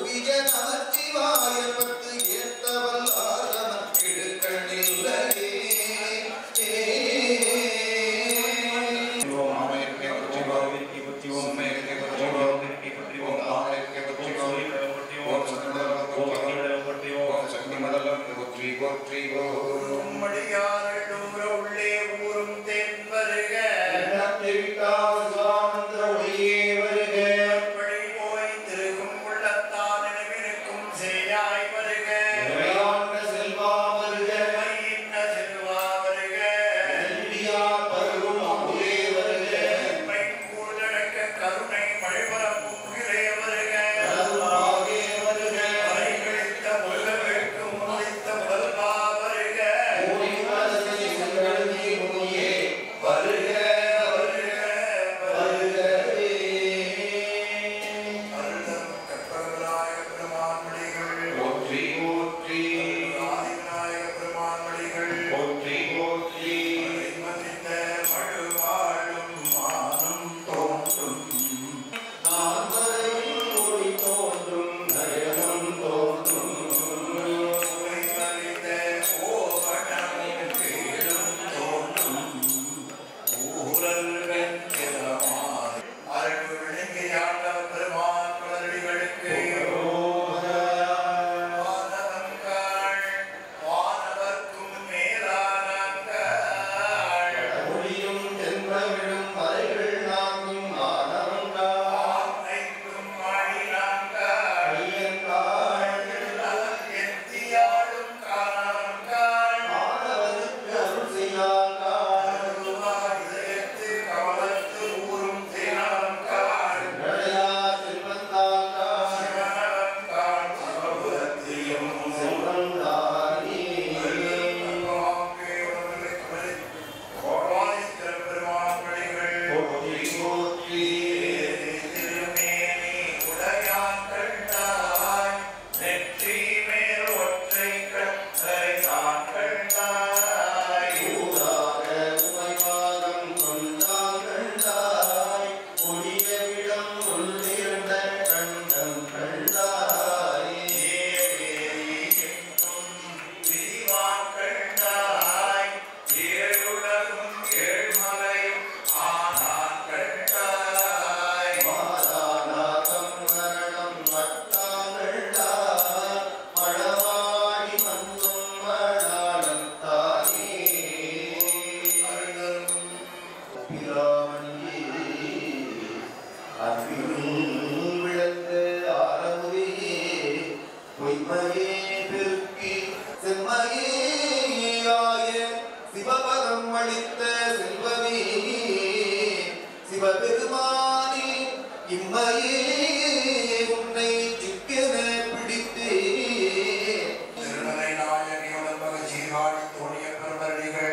ஓவிய நமச்சிவாய பத்து ஏத்த வல்லார் நமக்கிடுக்கண்ணில்லையே உம்மடியாரூர உள்ளே ஊரும் தென் வருக படி போய் திருகும் உள்ளத்தான் நினைவிருக்கும் சேயாய் வருக மையின்ன செல்வா வருக மைங்கூழக்க கருணை மழைபரப்பும் முகிலே வருக மறைகளித்த முருகவேட்கும் முடித்த முதல்வா வருக வருக வருக வருக அருள்தரும் கற்பகவிநாயக பெருமான் மொழிகள் ஆதிவிநாயக பெருமான் மொழிகள் மதிந்த மழுவாழும் மானும் தோன்றும் உமை மறிந்த கோவணமும் கீழும் தோன்றும் ஊரல் வெண்கிரமாய் அருள் விழுங்கியாண்டவர் பெருமான் மலரடிகளுக்கு வானவங்கள் வானவர்க்கும் மேலானங்கள் ஆனைக்கும் அணிலாங்கள் எத்தியாடும் காணங்கள் அருள்வாய் இதயத்து கமலத்து ஊரும் தேனாங்கள் சிவனவன்காள் சிவபுரத்தியும் கர்ப்பமாங்கே உணர்வுகளை கமலி கோபாலித்திர பெருமான் வழிகள் திருமேனி உடையான் கண்டாய் நெற்றி மேல் ஒற்றை கட்டை தான் கண்டாய் விரிவான் கண்டாய் ஏழுலகும் ஏழ்மலையும் ஆனான் கண்டாய் பொய்மையே பெருக்கி செம்மையாய சிவபதம் அளித்த செல்வமே சிவபெருமானே இம்மையே உன்னை சிக்கென பிடித்தே திருநலை நாயகி உடம்பக ஜீவாடி தோணிய பெருமரடிகள்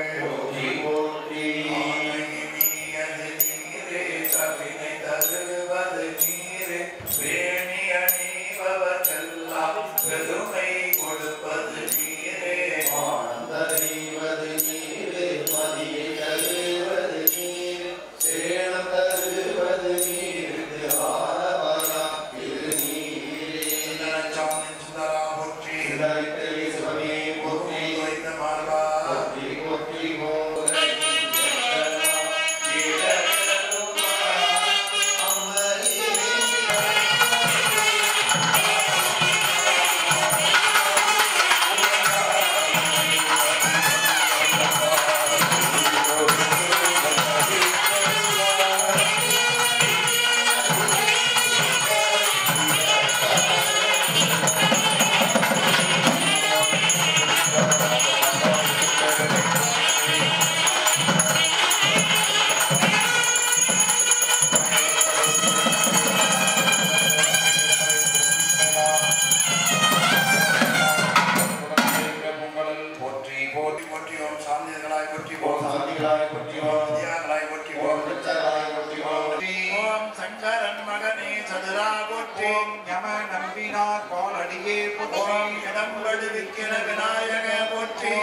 பெருமை கொடுப்பது நீரே ஆனந்தறிவது நீரே மதியை தருவது நீர் சேணம் தருவது நீர் ஆரவயா திரு நீரே சுந்தரச்சாமி சுந்தரா போற்றி சிதறித்தறி சிவமே போற்றி வைத்த மார்பா போற்றி போற்றி போற்றி போற்றி போற்றி போற்றி ஓம் சாந்தியர்களாய் போற்றி ஓம் ஓம் சாந்திகளாய் போற்றி ஓம் தியாகளாய் போற்றி ஓம் ஓம் விருட்சங்களாய் போற்றி ஓம் ஓம் சங்கரன் மகனே சதுரா போற்றி ஓம் யம நம்பினார் கோலடியே போற்றி ஓம் இடம் வடுவிக்கிற விநாயக போற்றி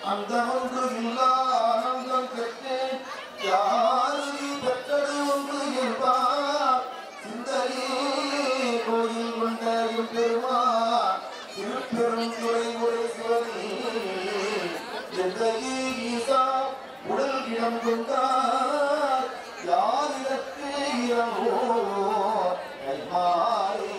அந்த ஒன்று இல்லா ஆனந்தம் பெற்று யாரு பெற்றது ஒன்று என்பார் சிந்தையே கோயில் கொண்ட எம் பெருமான் திருப்பெரும் துறை உரை சிவனே எந்தையே ஈசா உடல் இடம் கொண்டார் யாரிடத்து இரவோ கைமாறே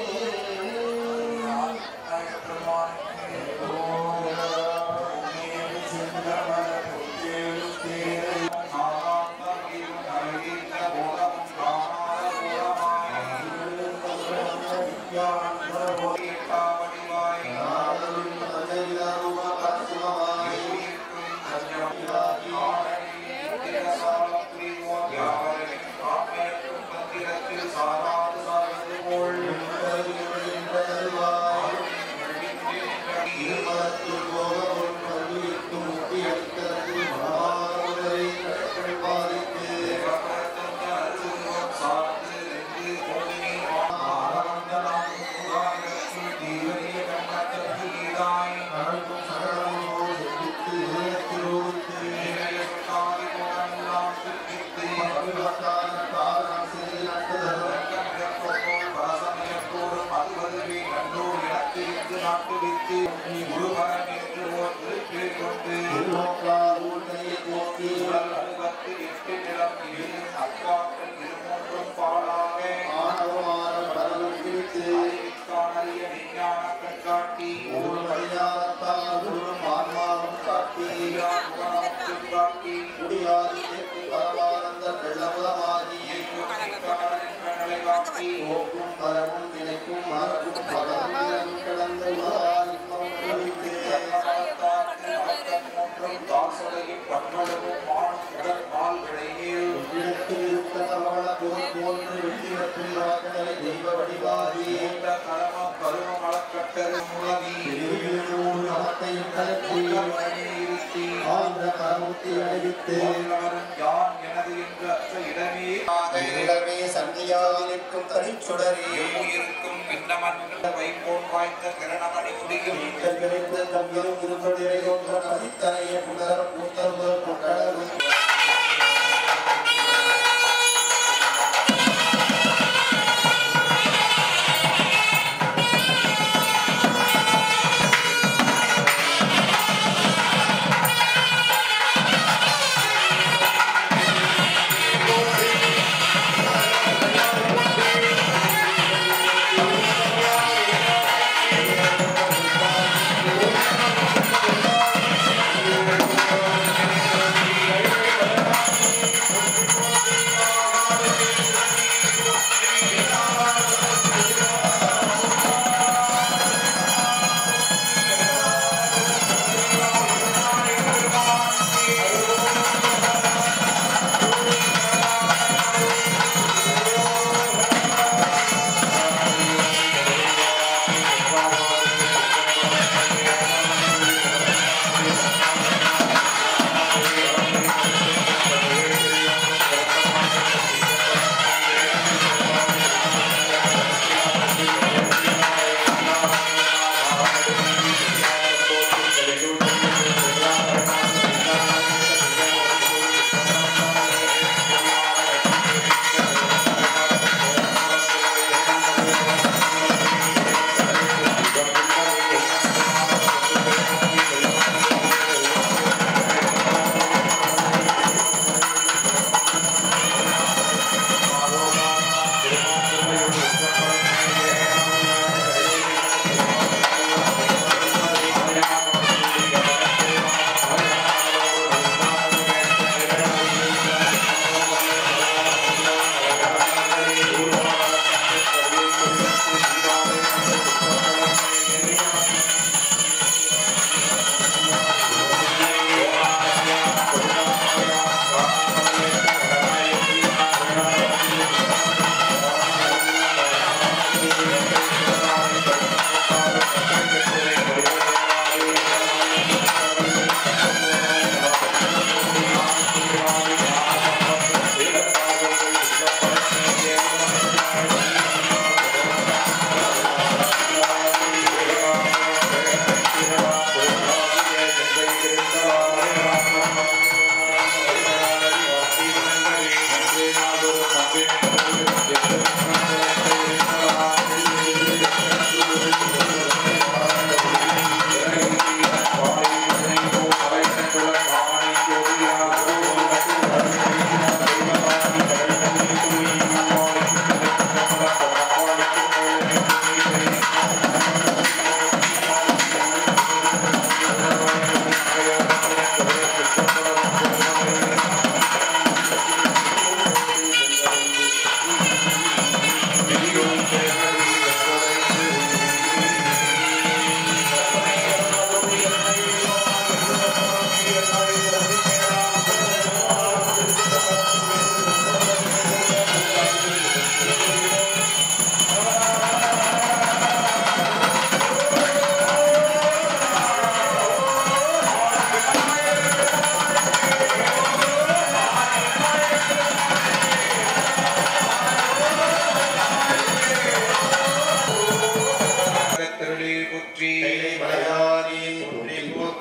போக்கும் பரவும் நினைக்கும் மறக்கும் பகலும் கடந்த தெய்வ வடிவாதி நமத்தையும் கலக்கி ஆந்திர கரமுத்தி அணிவித்து இடமே சந்தியாய் நிற்கும் தனிச்சுடரே கிடைத்த தம்பியும் இருந்தொழிலை ஒன்ற பதித்தனைய புனரும் புத்தரும் கொண்டளவும் Thank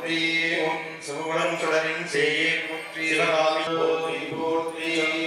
போற்றி ஓம் சிவகுலம் சுடரின் செய்யே போற்றி சிவகாமி போற்றி போற்றி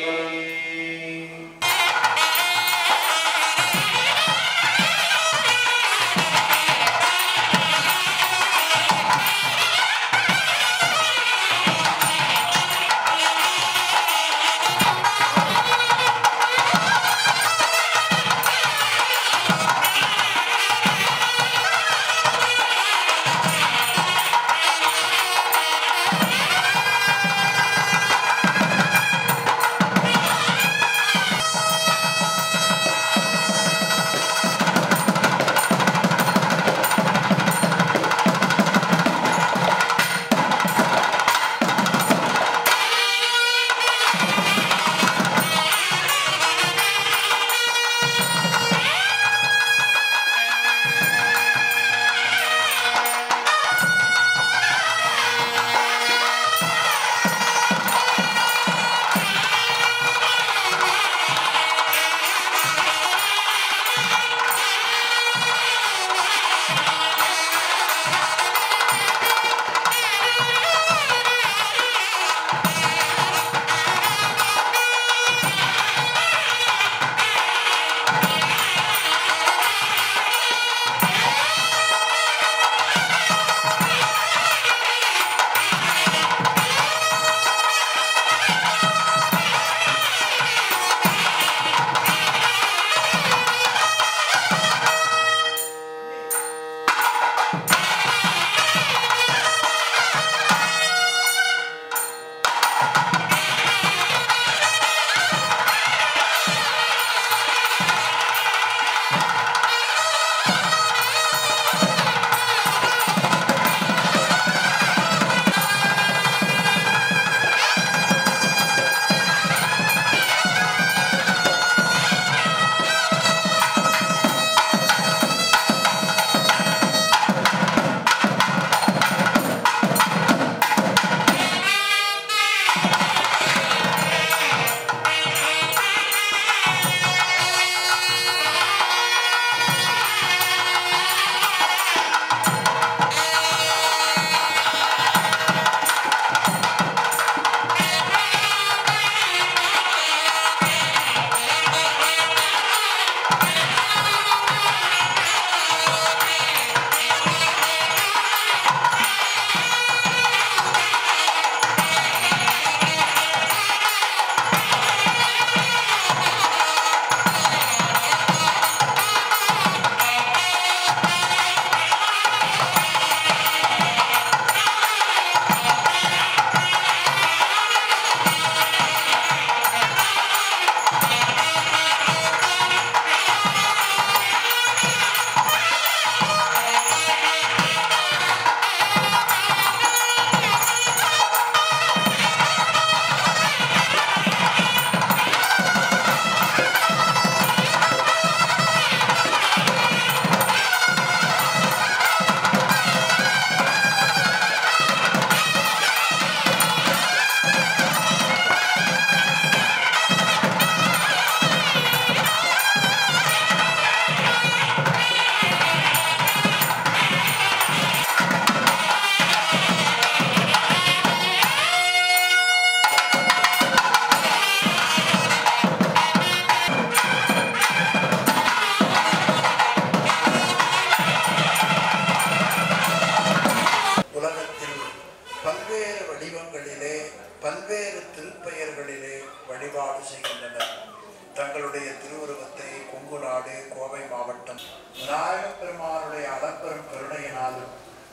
உலகத்தில் பல்வேறு வடிவங்களிலே பல்வேறு திருப்பெயர்களிலே வழிபாடு செய்கின்றனர் தங்களுடைய திருவுருவத்தை கொங்கு நாடு கோவை மாவட்டம் விநாயகப் பெருமானுடைய அளப்பெரும் கருணையினாலும்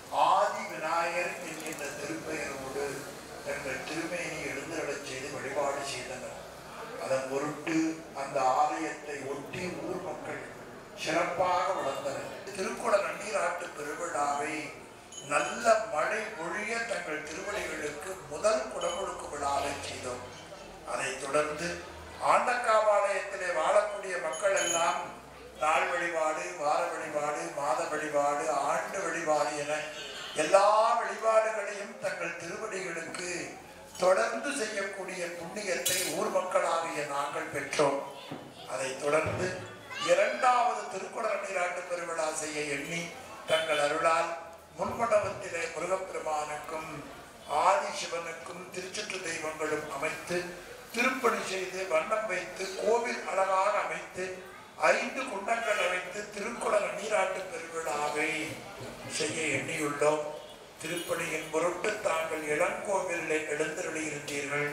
ஆதி விநாயகர் என்கின்ற திருப்பெயரோடு தங்கள் திருமேனி எழுந்தருளச் செய்து வழிபாடு செய்தனர் அதன் பொருட்டு அந்த ஆலயத்தை ஒட்டி ஊர் மக்கள் சிறப்பாக வளர்ந்தனர் திருக்குடல் நன்னீராட்டு பெருவிழாவை நல்ல மழை பொழிய தங்கள் திருவடிகளுக்கு முதல் குடமுழுக்கு விழாவை செய்தோம் அதைத் தொடர்ந்து ஆண்டக்காவாலயத்திலே வாழக்கூடிய மக்கள் எல்லாம் நாள் வழிபாடு வார வழிபாடு மாத வழிபாடு ஆண்டு வழிபாடு என எல்லா வழிபாடுகளையும் தங்கள் திருவடிகளுக்கு தொடர்ந்து செய்யக்கூடிய புண்ணியத்தை ஊர் மக்களாகிய நாங்கள் பெற்றோம் அதைத் தொடர்ந்து இரண்டாவது திருக்குடல் நீராட்டு பெருவிழா செய்ய எண்ணி தங்கள் அருளால் முன்மண்டபத்திலே முருகப்பெருமானுக்கும் ஆதி சிவனுக்கும் திருச்சுற்று தெய்வங்களும் அமைத்து திருப்பணி செய்து வண்ணம் வைத்து கோவில் அழகாக அமைத்து ஐந்து குண்டங்கள் அமைத்து திருக்குளங்க நீராட்டு பெருவிழாவை செய்ய எண்ணியுள்ளோம் திருப்பணியின் பொருட்டு தாங்கள் இளங்கோவிலே எழுந்தருளியிருந்தீர்கள்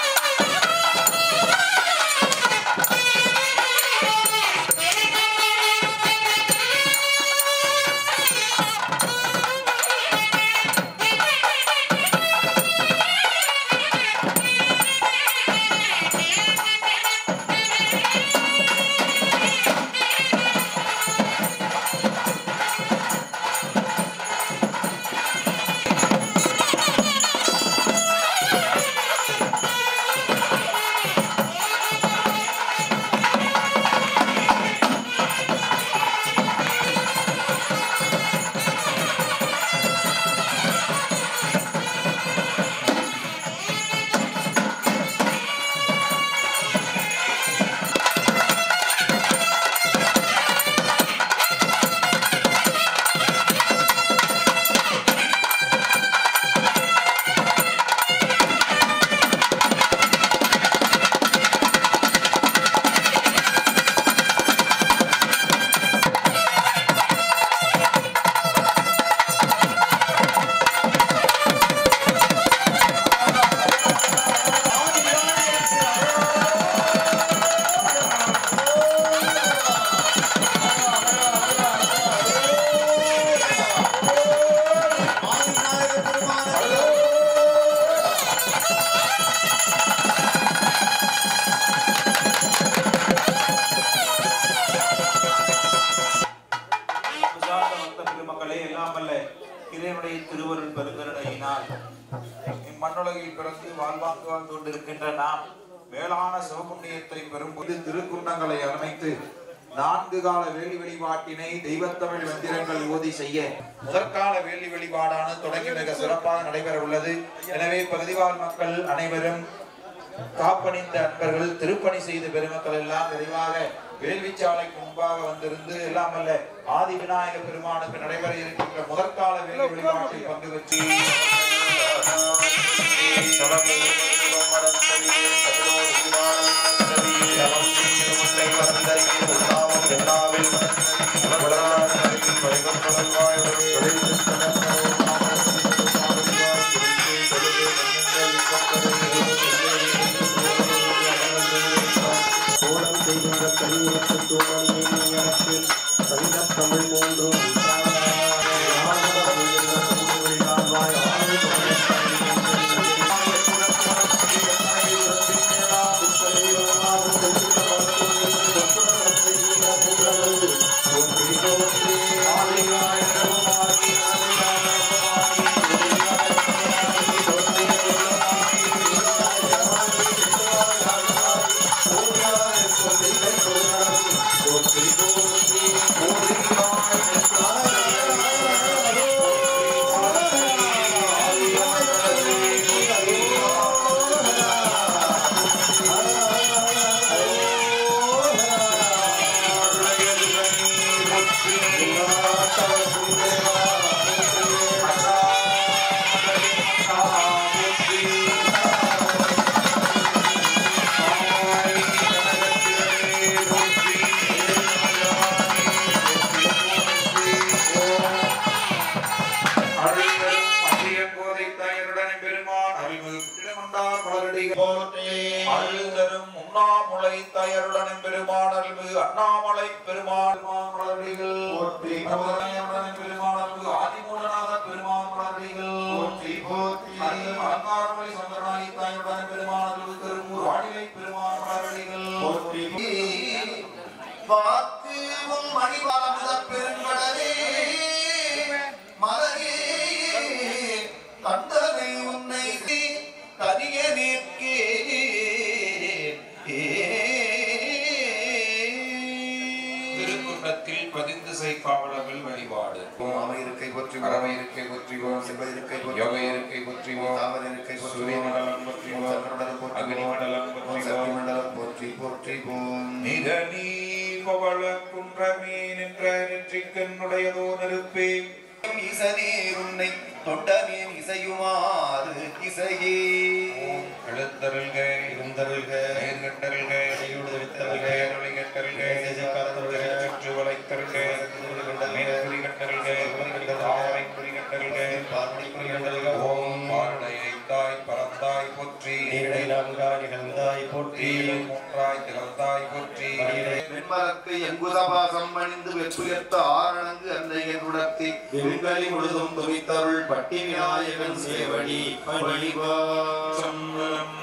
Thank இறைவனுடைய திருவருள் பெருங்கருணையினால் இம்மண்ணுலகில் பிறந்து வாழ்வாங்கு வாழ்ந்து கொண்டிருக்கின்ற நாம் வேளாண் சிவபுண்ணியத்தை பெறும்போது திருக்குண்டங்களை அமைத்து நான்கு கால வேலி வழிபாட்டினை தெய்வத்தமிழ் மந்திரங்கள் ஓதி செய்ய முதற்கால வேலி வழிபாடான தொடங்கி மிக சிறப்பாக நடைபெற உள்ளது எனவே பகுதிவாழ் மக்கள் அனைவரும் காப்பணிந்த அன்பர்கள் திருப்பணி செய்த பெருமக்கள் எல்லாம் விரைவாக வேள்விச்சாலைக்கு முன்பாக வந்திருந்து எல்லாம் அல்ல ஆதி விநாயக பெருமானுக்கு நடைபெற இருக்கின்ற முதற்கால வேலி வழிபாட்டில் பங்கு பெற்று கோலம் செய்கின்ற கலியுகத்து தூமணியை நீ எனக்கு சங்கத் தமிழ் மூன்றும் அருள்தரும் அன்றியங்கோதை தாயருடன் பெருமான் அருள்மிகு புற்றிடமண்டார் மலரடிகள் அருள்தரும் உண்ணாமுலை தாயருடன் பெருமான் அருள்மிகு அண்ணாமலை பெருமாள் மலரடிகள் அருள்தரும் பெருமான் அருள்மிகு ஆதிமூலநாத பெருமான் மலரடிகள் அருள்தரும் அலங்காரமலை சந்திரநாயகி தாயருடன் பெருமான் அருள்மிகு திருமூர் வானிலை பெருமான் மலரடிகள் வாக்கு உன் மணிவாரமுத பெருங்கடலே மலரே கண்டனை உன்னை கரிய நிற்கே திருக்குன்றத்தில் பதிந்து செய்காவலர்கள் வழிபாடு அவை இருக்கை போற்றி அறவை இருக்கை போற்றிவோம் செல்வ இருக்கை போற்றி யோக இருக்கை போற்றிவோம் தாவர இருக்கை சூரிய போற்றி மண்டலம் போற்றிவோம் சக்கரமண்டலம் அக்னி மண்டலம் சக்தி போற்றிவோம் மண்டலம் போற்றி போற்றி போம் மிக நீ பவள குன்றமே நின்ற நெற்றிக்கண்ணுடையதோ நெருப்பே இசனீர் உன்னை தொண்டனேன் இசையுமாறு இசையே எழுந்தருள்க இருந்தருள்க நேர்கண்டருள்க கையோடு வித்தருள்க நேரொளி கண்டருள்க தேஜக்காரருள்க சுற்று வளைத்தருள்க மேற்குறி கண்டருள்க தாமரை குறி கண்டருள்க பார்வதி புரிகின்றருள்க ஓம் பாருடையை தாய் பரந்தாய் போற்றி நீடை நான்கா நிகழ்ந்தாய் போற்றி தீயிலும் ஒன்றாய் திகழ்ந்தாய் போற்றி வெண்மலக்கு எங்குதபாசம் அணிந்து வெற்றுயர்த்த ஆரணங்கு அன்னையன் உடத்தி வெண்களி முழுதும் துவித்தருள் பட்டி விநாயகன் சேவடி பணிவா சம்பளம்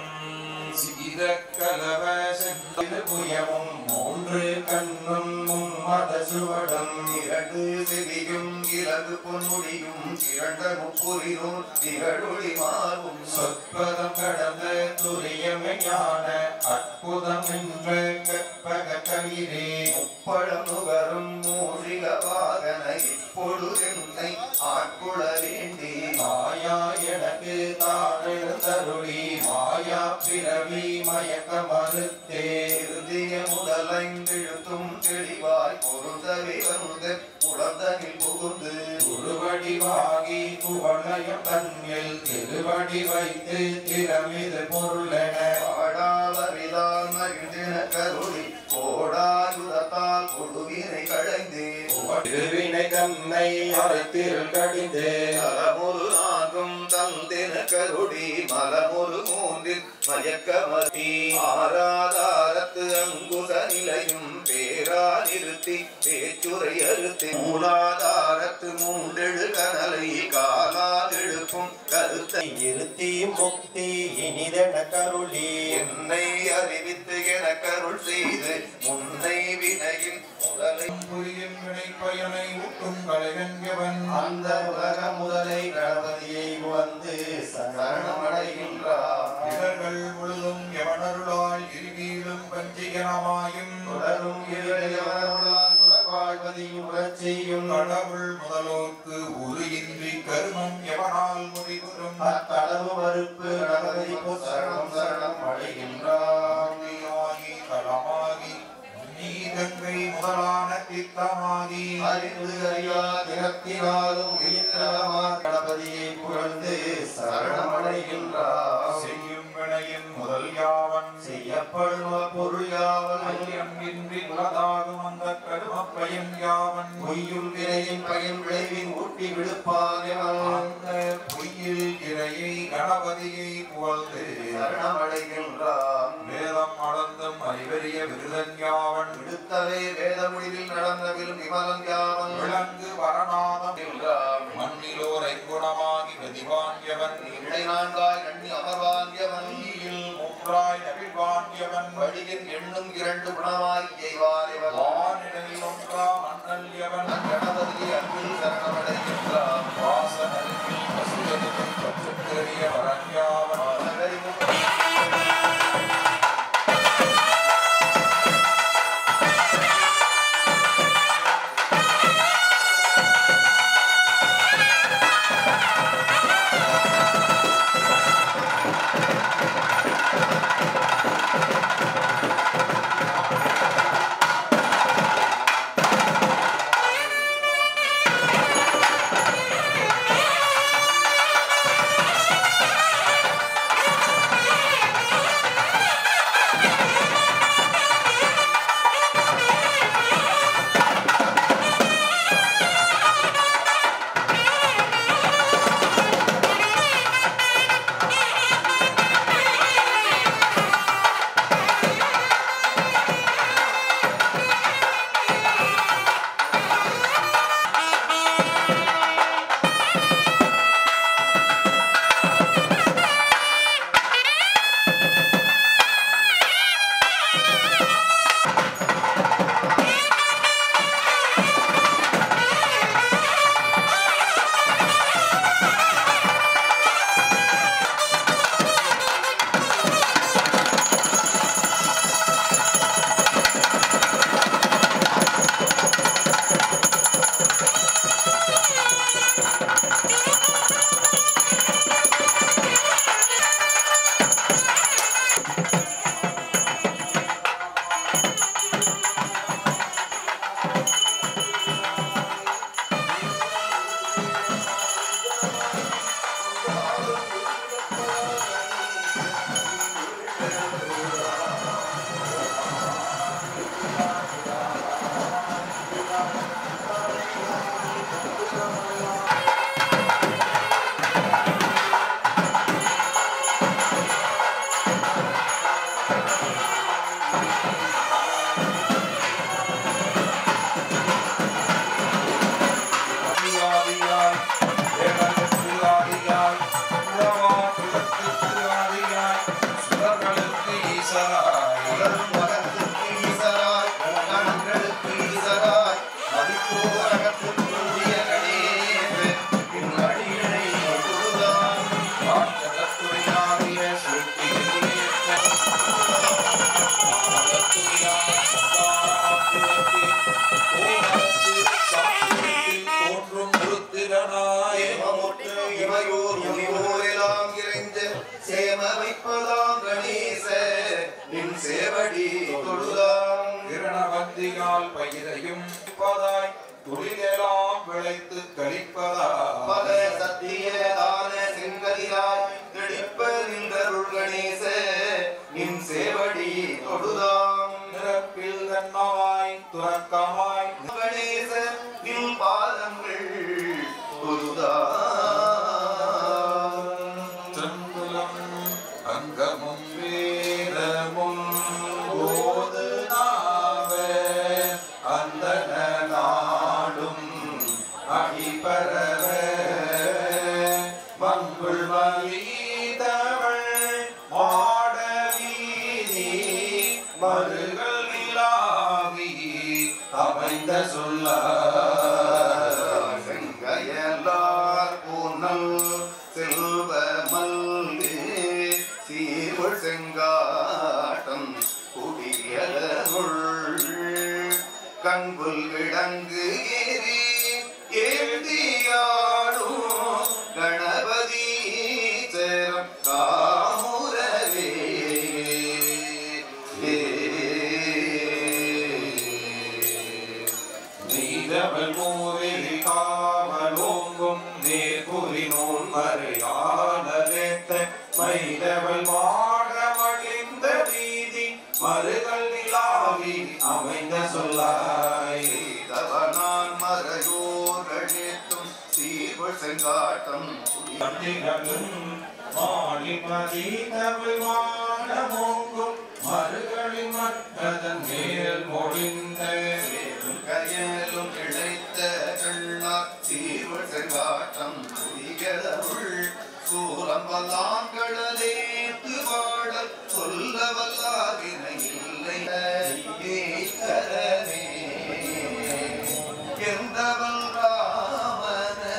சீதக்கலவ செந்தமுயமும் மூன்று கண்ணும் மும்மத சுவடம் இரண்டு செவியும் இலகு பொன்முடியும் திரண்ட முப்புரினூர் திகழொளி மாறும் சொற்பதம் கடந்த துரியமையான அற்புதம் என்ற கற்பக கவிரே முப்பழம் நுகரும் மூழிக வாகன இப்பொழுதென்னை ஆட்குள வேண்டி மாயா எனக்கு தாழெழுந்தருளி மாயா பிறவி மயக்க மறுத்தே திருதிய முதலைந்தெழுத்தும் தெளிவாய் பொருந்தவி வந்து உடந்தனில் புகுந்து குருவடிவாகி குவளையம் தன்னில் திருவடி வைத்து திறமிது பொருளென பாடாவரிதால் மகிழ்ந்தின கருளி கோடாயுதத்தால் கொடுவினை களைந்து திருவினை தன்னை அரைத்திருள் கடிந்து தலமுரு நான்கும் தந்தின கருடி மலமுரு மூன்றில் மயக்கமதி ஆராதாரத்து அங்குச நிலையும் பேரா நிறுத்தி பேச்சுரை அறுத்தி மூலாதாரத்து மூண்டெழு கனலை காலால் எழுப்பும் கருத்தை இருத்தி முக்தி இனிதென கருளி என்னை அறிவித்து என கருள் செய்து முன்னை வினையில் முதலை புரியும் வினைப்பயனை ஊட்டும் கலைவன் அந்த உலக முதலை கணபதியை வந்து சரணமடைகின்றார் இடர்கள் முழுதும் எவனருளால் இருவீலும் பஞ்சிகனமாயும் தொடரும் இறையவர்களால் துறப்பாழ்வதையும் உறச் செய்யும் கடவுள் முதலோர்க்கு உருயின்றி கருமம் எவனால் முடிவுறும் அத்தளவு மறுப்பு கணபதி சரணம் சரணம் அடைகின்றார் ஆகி தலமாகி நீதங்கை முதலான தீர்த்தமாகி அறிந்து அறியா தினத்தினாலும் உயிர்த்தலமா கணபதியை புகழ்ந்து சரணமடைகின்றார் செய்யும் வினையின் முதல் யாவன் செய்யப்படும் பொருள் யாவல் ஐயம் இன்றி உலதாகும் அந்த கருமப் பயன் யாவன் பொய்யுள் விரையின் பயன் விளைவின் ஊட்டி விடுப்பாகவன் அந்த பொய்யில் இறையை கணபதியை புகழ்ந்து சரணமடைகின்றார் வேதம் அளந்தும் அறிவறிய விருதன் யாவன் விடுத்தவே வேத முடிவில் நடந்தவிலும் விமலன் யாவன் விளங்கு வரணாதம் விளங்குகின்றார் மண்ணிலோர் ஐங்குணமாகி வெதிவாங்கியவன் இடை நான்காய் நன்னி அமர்வாங்கியவன் நீயில் மூன்றாய் நபிவாங்கியவன் வடிவின் எண்ணும் இரண்டு குணமாய் எய்வாரிவன் வானிடலில் ஒன்றா மண்ணல்யவன் கணபதி அன்பில் சரணமடைகின்றார் வாசனருக்கில் பசுவதும் பற்றுக்கரிய வரண்யாவன் நகரிமுக ஆதியாய் தேவனுக்கு ஆதியாய் உலவாற்றுலத்துக்கு ஆதியாய் சுடர்களுக்கு ஈசனாய் உலரும் மகத்துக்கு ஈசராய் கணங்களுக்கு ஈசராய் மதிப்போரகத்துக்கு கூடிய கணேச பின் அடியினை தொழுதான் காற்றகத்துறையாகிய சிற்பியிலே தோன்றும் உருத்திரனாய் ஏமமுற்று இமையோர் முனிவோரெல்லாம் இறைஞ்சு சேம வைப்பதாம் கணேச நின் சேவடி தொழுதாம் கிரணவந்தியால் பயிரையும் பதாய் துளிரெல்லாம் விளைத்து கழிப்பதாய் பல சத்திய தான செங்கதிராய் தெளிப்ப நின்றருள் கணேச நின் சேவடி தொழுதாம் நிரப்பில் தன்னமாய் துறக்கமாய் கணேச நின் பாதங்கள் தொழுதாம் செங்குலம் அங்கமும் வேதமும் போது நாவே அந்தன நாடும் அடிபரவ மங்குள் மலீதவள் மாட வீதி மருகள் நிலாவி அவை சொல்ல செங்கையலார் பூனல் செல்வ மல்கு சீவள் செங்காட்டம் குடியலுள் கண்புல் விளங்கு ஏறி ஏந்தியாடும் கணபதி சேரம் காமுரவே நீதவள் மூவிரி காவலோங்கும் நேர்புரி நூல் மறையாளரேத்த மைதவள் மாடமழிந்த நீதி மறுகள் நிலாவி அமைந்த சொல்லாய் தவனான் மறையோர் அழித்தும் சீவள் செங்காட்டம் கண்ணிகளும் மாடிமதி தமிழ் மாடமோங்கும் மறுகளின் மற்றதன் மேல் மொழிந்த கயலும் இழைத்த கண்ணார் சீவள் செங்காட்டம் குடிகளுள் சூலம் வல்லாங்கடலேத்து வாழல் சொல்ல வல்லாவினை இல்லை ஈஸ்வரனே. எந்தவன் ராமனே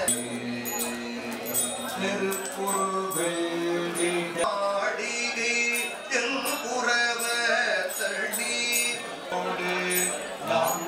ஆடிதே என் புறவ தள்ளி கொண்டு நாம்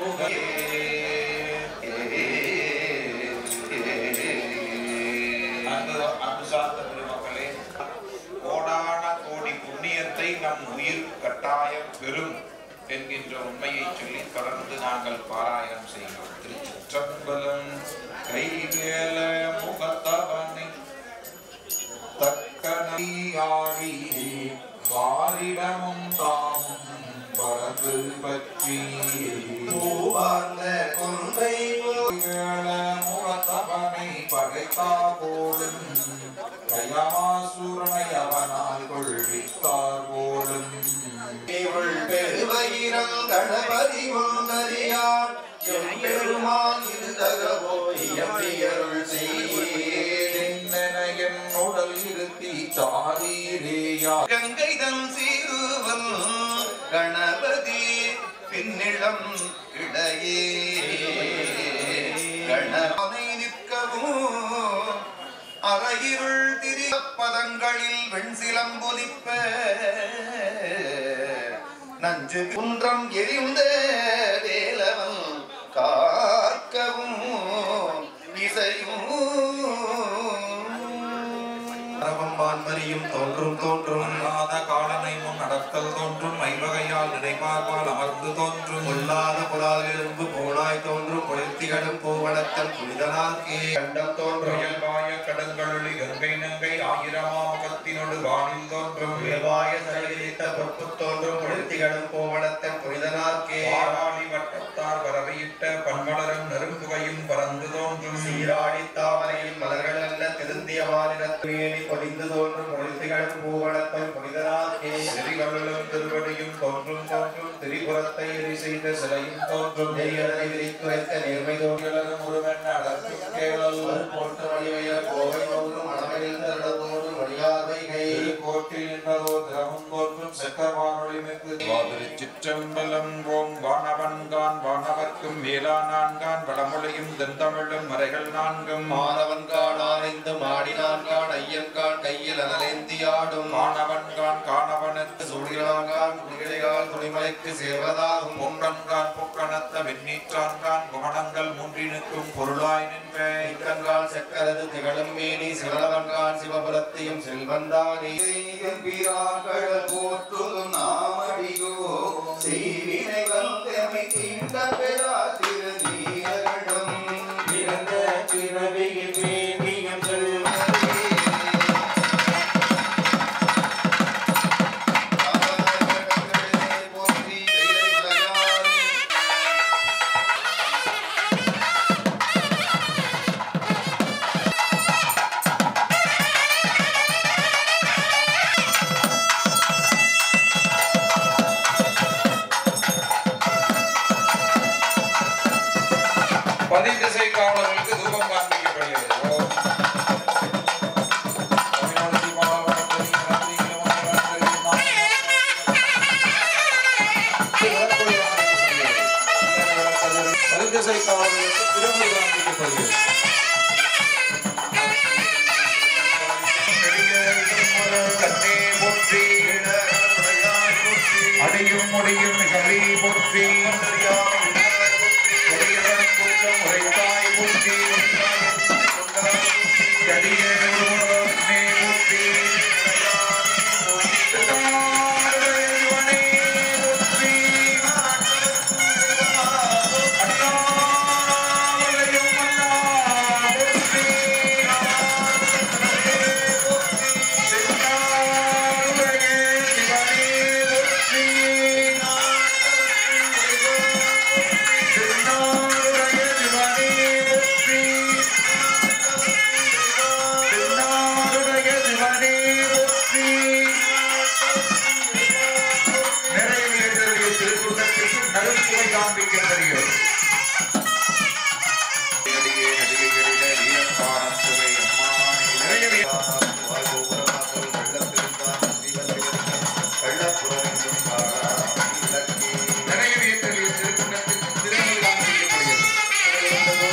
அன்பு அன்பு சார்ந்த பெருமக்களே கோடான கோடி புண்ணியத்தை நம் உயிர் கட்டாயம் பெறும் என்கின்ற உண்மையை சொல்லி தொடர்ந்து நாங்கள் பாராயணம் செய்கிறோம் திருச்சிற்றம்பலம் கைவேல முகத்தவனை தக்கனையாழி வாரிடமும் தாமும் பரந்து பற்றி பூவார்ந்த கொன்றை ஏழ முகத்தவனை பகைத்தார் போலும் கயாசூரனை அவனால் கொள்வித்தார் போலும் இவள் பெருவயிரம் கணபதி முன்னறியார் எம்பெருமான் இது தகவோ எம்பியருள் செய்யேன் என் உடல் இருத்தி தாரீரேயா கங்கை தன் சீருவன் கணபதி பின்னிளம் இடையே கணவனை நிற்கவும் அறையிருள் திரிய பதங்களில் வெண்சிலம்பொலிப்ப நஞ்சு குன்றம் எரிந்த வேலவன் காக்கவும் இசையும் அரவம் வான்மரியும் தோன்றும் தோன்றும் அல்லாத காலனை முன் நடத்தல் தோன்றும் ஐவகையால் நினைப்பார்பால் அமர்ந்து தோன்றும் பொல்லாத புலால் எலும்பு போனாய் தோன்றும் பொழுத்திகளும் பூவனத்தன் புனிதனாக்கே கண்டம் தோன்றும் இயல்பாய கடங்களொளி கங்கை நங்கை ஆயிரமாமுகத்தினொடு வானில் தோன்றும் உயர்வாய சரளித்த பொற்பு தோன்றும் பொழுத்திகளும் பூவனத்தன் புனிதனாக்கே பாராளி வட்டத்தார் வரவையிட்ட பன்மலரும் நெருங்குகையும் பறந்து தோன்றும் சீராடி தாமரையில் மலர்கள் அல்ல திருந்திய மாநிலத்துவேலி பொலிந்து தோன்றும் பொழுத்திகளும் பூவனத்தன் புனிதனாக்கே செறிகளும் திருவடியும் தோன்றும் தோன்றும் திரிபுரத்தை எரி செய்த சிலையும் தோன்றும் நெறியலை விரித்துரைத்த நேர்மை தோன்றும் நெறிகளும் ஒருவன் அடர்த்தும் கேளல் போற்று வழிவைய கோவை தோன்றும் மணமலில் தருட தோன்றும் வழியாதை கை திருக்கோட்டில் நின்றதோ திரவம் தோன்றும் செக்கவானொளி மிகு சிற்றம்பலம் ஓம் வானவன்கான் வானவர்க்கும் மேலா நான்கான் வடமொழியும் தென்தமிழும் மறைகள் நான்கும் மாணவன் காண் ஆனைந்து மாடினான் காண் ஐயன் காண் கையில் அனலேந்தியாடும் காணவன்கான் காணவனுக்கு சூடினான் காண் குடிகளையால் துணிமலைக்கு சேர்வதாகும் பொன்றன்கான் பொக்கணத்த வெண்ணீற்றான்கான் குணங்கள் மூன்றினுக்கும் பொருளாய் நின்ற கண்கால் செக்கரது திகழும் மேனி சிவனவன்கான் சிவபுரத்தையும் செல்வந்தானே பிராக்கள் போற்றும் நாமடியோ செய்வினை வந்தமை தீண்ட பெறா திருநீரகம் பிறந்த பிறவியில் வேண்டியம் செல்வதே போற்றி கைலை மலையான் பதிதிசை காவலர்களுக்கு தூபம் காண்பிக்கப்படுகிறது ஓம். தமிழ்நாடு தீபாவளி நன்றி பதிதிசை திருமுறை காவலர்களுக்கு திருமுறை காண்பிக்கப்படுகிறது கண்ணே போற்றி அடையும் முடியும் கலை போற்றி உடையவன் குற்றம் உரைத்தாய் போற்றி கடிய நூறுமுடனே போற்றி சிவனே போற்றி அண்ணாமலையும் அண்ணா போற்றி காண்பிக்கின்றனர் நிறைய வீட்டில் திருக்குண்டத்திற்கு திருமணம் காண்பிக்கப்படுகிறது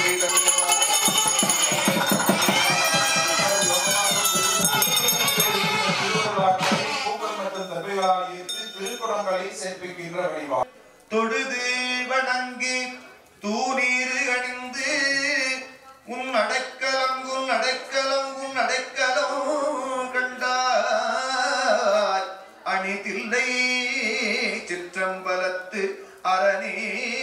திருவிழாக்களை பூக்கள் மற்றும் தப்பைகளால் ஈர்த்து திருக்குடங்களை சேர்ப்பிக்கின்ற வழிபாடு தொழுது வணங்கி தூணீரு அணிந்து உன் அடைக்கலம் உன் அடைக்கலம் உன் அடைக்கலம் கண்டாய் அணிதில்லை சிற்றம்பலத்து அரணே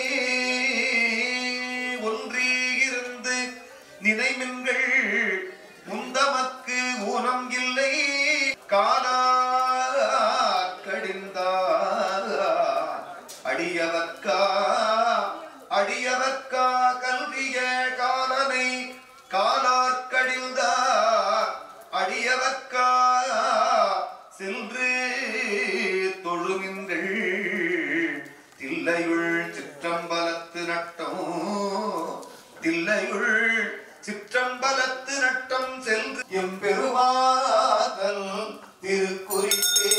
ஒன்றி இருந்து நினைமின்கள் உந்தமக்கு ஊனம் இல்லை காலாக்கடிந்தார் அடியவர்க்கா அடியவர்க்கா கல்விய காலனை காலார்க்கடிந்தார் அடியவர்க்கா சென்று தொழுமின்கள் தில்லையுள் சிற்றம்பலத்து நட்டம் தில்லையுள் சிற்றம்பலத்து நட்டம் சென்று எம்பெருமாதல் திருக்குறித்தே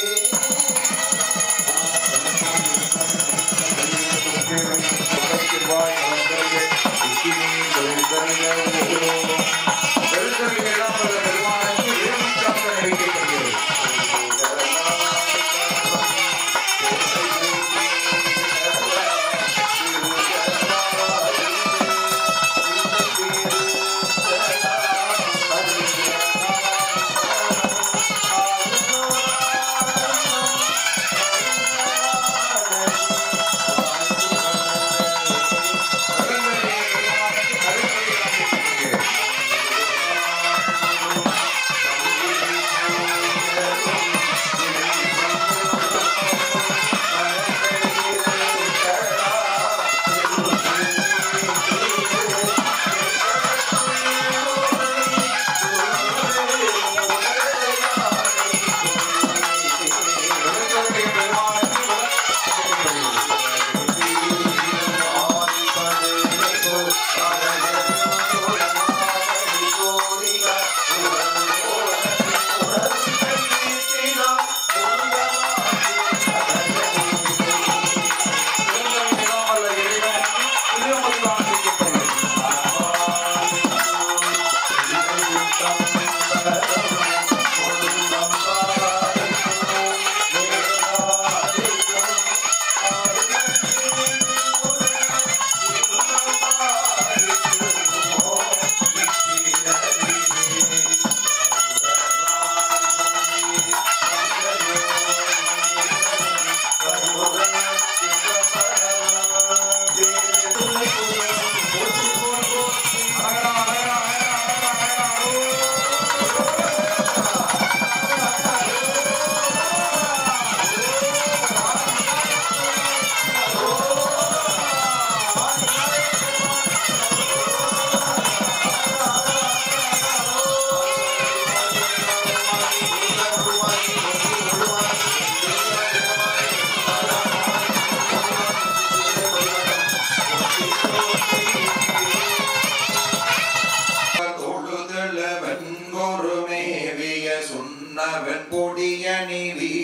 சொன்னவன் பொடியணி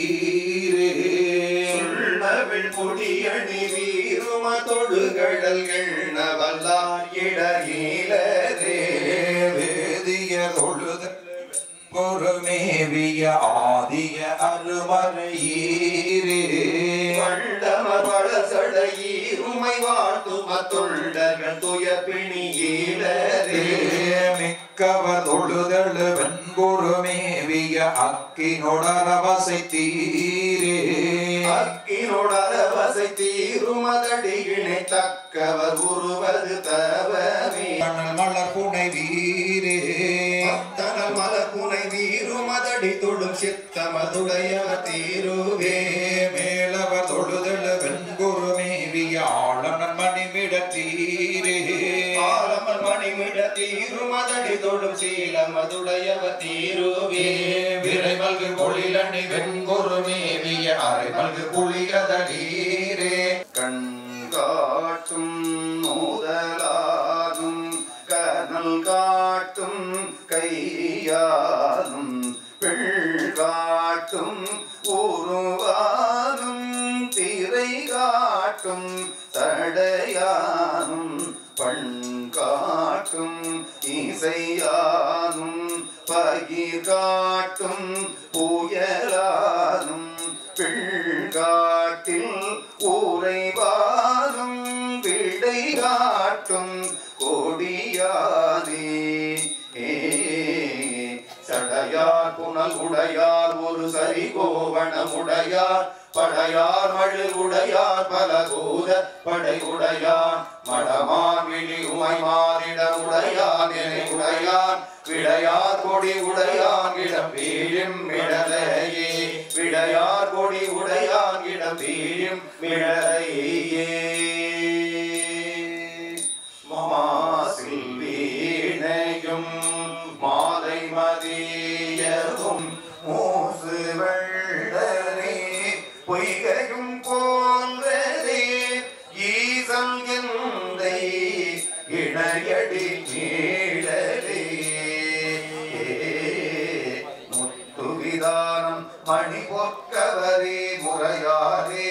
வீரே சுள்ளவள் கொடியணி வீரும தொடுகடல்கள் நவல்லா இடகிலரே வேதிய தொழுத பொறுமேவிய ஆதிய அருமறையீரே வள்ளமர் வளசடையீருமை வாழ்த்தும் அத்தொண்டர்கள் துயர் பிணியீலரே மிக்கவர் தொழுதழு வெண்பொறுமேவிய அக்கினொடரவசை தீரே அக்கினோடரவசை தீருமதடியினை தக்கவர் உருவது தவமே மணல் மலர் புனை வீரே தனல் மலர் புனை வீருமதடி தொடும் சித்தமதுடையவர் தீருவே மேலவர் தொழுதழு வெண்பொறுமேவிய ஆளனன் மணிமிடத்தீரே ஆலமர் மணிமிட தீருமதடி தொடும் சீலமதுடையவர் தீருவே விரைமல்கு பொழிலணி வெண்பொறுமேவிய அரைமல்கு புளியதடீரே கண்காட்டும் நூதலாகும் கனல் காட்டும் கையாலும் பிள்காட்டும் உருவாகும் திரை காட்டும் தடையானும் பண்காட்டும் இசையானும் பகிர் காட்டும் புயலானும் பிள்காட்டில் ஊரைவாரும் விடை காட்டும் கொடியானே ஏ, சடையார் புனல் உடையார் ஒரு சரி கோவணமுடையார் படையார் மழு உடையார் பல கூத படை உடையார் மடமார் விழி உமை மாறிட உடையார் என உடையார் விடையார் கொடி உடையார் இடம் வீழும் மிடலையே விடையார் கொடி உடையார் இடம் வீழும் மிடலையே மாசில் வீணையும் மாலை மதியவும் மூசு வெள்ளரே பொய்கையும் போன்றதே ஈசன் எந்தை இணையடி நீழலே முத்துவிதானம் மணி பொற்கவரே முறையாரே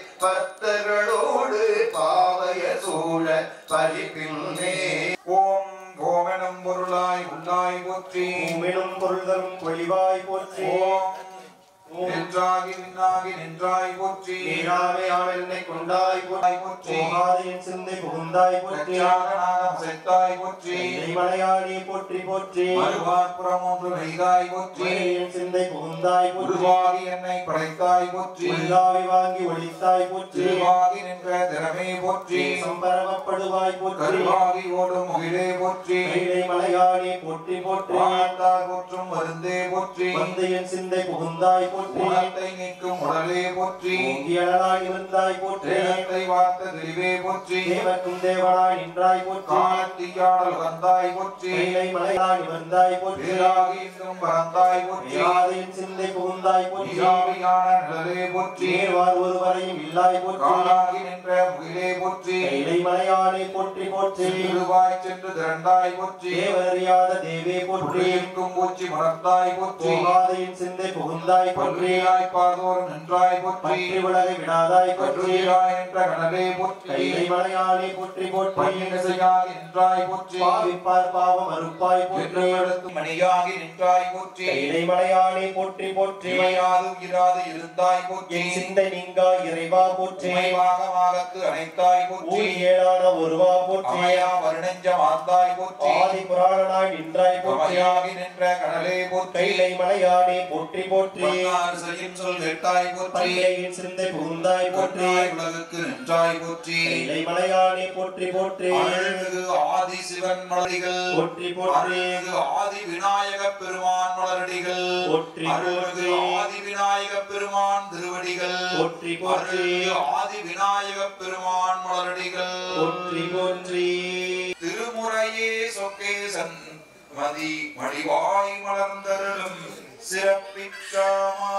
பக்தர்களோடு பாவைய சூழ பரிப்பின்னே ஓம் ஓமெனும் பொருளாய் உள்ளாய் போற்றி உம்மிடும் பொருள்தரும் பொழிவாய் போற்றி ஓம் நின்றாகி நின்னாகி நின்றாய் போற்றி நீராமே ஆமென்னை கொண்டாய் போற்றி போற்றி போகாது என் சிந்தை புகுந்தாய் போற்றி நச்சாகனாகம் செத்தாய் போற்றி மலையாடி போற்றி போற்றி மறுவார்ப்புறம் ஒன்று நெய்தாய் போற்றி என் சிந்தை புகுந்தாய் போற்றி உருவாகி என்னை படைத்தாய் போற்றி உள்ளாவி வாங்கி ஒளித்தாய் போற்றி திருவாகி நின்ற திறமே போற்றி சம்பரமப்படுவாய் போற்றி கருவாகி ஓடும் முகிலே போற்றி கைலை மலையாடி போற்றி போற்றி வாழ்ந்தார் போற்றும் மருந்தே போற்றி வந்து என் சிந்தை புகுந்தாய் போற்றி உணத்தை நீக்கும் உடலே போற்றி ஓங்கியலாய் இருந்தாய் போற்றி வேதத்தை வார்த்த தெளிவே போற்றி தேவர்க்கும் தேவனாய் நின்றாய் போற்றி காலத்தீயாடல் வந்தாய் போற்றி கைலை மலையாடி வந்தாய் போற்றி வேறாகி இன்றும் பறந்தாய் போற்றி யாதையின் சிந்தை புகுந்தாய் போற்றி நீராவியான நிழலே போற்றி நேர்வார் ஒருவரையும் இல்லாய் போற்றி காலாகி நின்ற முகிலே போற்றி கைலை மலையானை போற்றி போற்றி திருவாய் சென்று திரண்டாய் போற்றி தேவறியாத தேவே போற்றி ஒற்றியிருக்கும் பூச்சி மலர்ந்தாய் போற்றி போகாதையின் சிந்தை புகுந்தாய் போற்றி பன்றியாய் பாதோர் நின்றாய் போற்றி பற்றி விலகை விடாதாய் போற்றி பற்றுயிராய் நின்ற கடலே போற்றி கைலை மலையானை போற்றி போற்றி பன்னிசையாகி நின்றாய் போற்றி பாவிப்பார் பாவம் அறுப்பாய் போற்றி எடுத்து மணியாகி நின்றாய் போற்றி கைலை மலையானை போற்றி போற்றி இமையாது இராது இருந்தாய் போற்றி என் சிந்தை நீங்கா இறைவா போற்றி உமைவாகமாகத்து அணைத்தாய் போற்றி ஊழி ஏழான ஒருவா போற்றி அமையா வருணஞ்சம் ஆந்தாய் போற்றி ஆதி புராணனாய் நின்றாய் போற்றி அமையாகி நின்ற கடலே போற்றி கைலை மலையானை போற்றி போற்றி பன்னார் செய்யும் சொல் கேட்டாய் போற்றி பண்டையின் சிந்தை புகுந்தாய் போற்றி போற்றாய் உலகுக்கு நின்றாய் போற்றி கைலை மலையானை போற்றி போற்றி அருள்மிகு ஆதி சிவன் மலடிகள் போற்றி போற்றி அருள்மிகு ஆதி விநாயக பெருமான் மலரடிகள் போற்றி அருள்மிகு போற்றி ஆதி விநாயக பெருமான் திருவடிகள் போற்றி போற்றி அருள்மிகு ஆதி விநாயக பெருமான் மலரடிகள் போற்றி போற்றி திருமுறையே சொக்கேசன் மதி மடிவாய் மலர்ந்தருளும் சிறப்பிக்காமா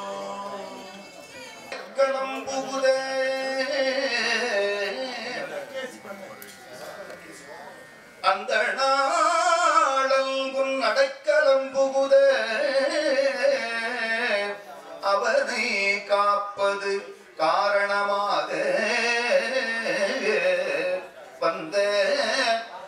கணம் புகுதே அந்த நாளங்குன் அடைக்கலம் புகுதே அவனை காப்பது காரணமாக வந்த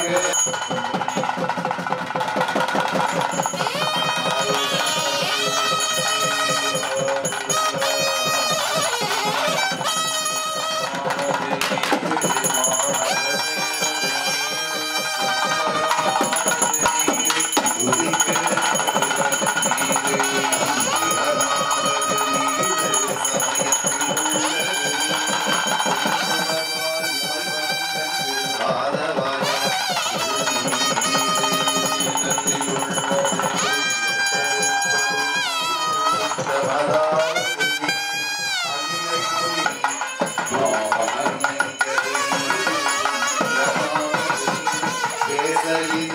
பேசலின்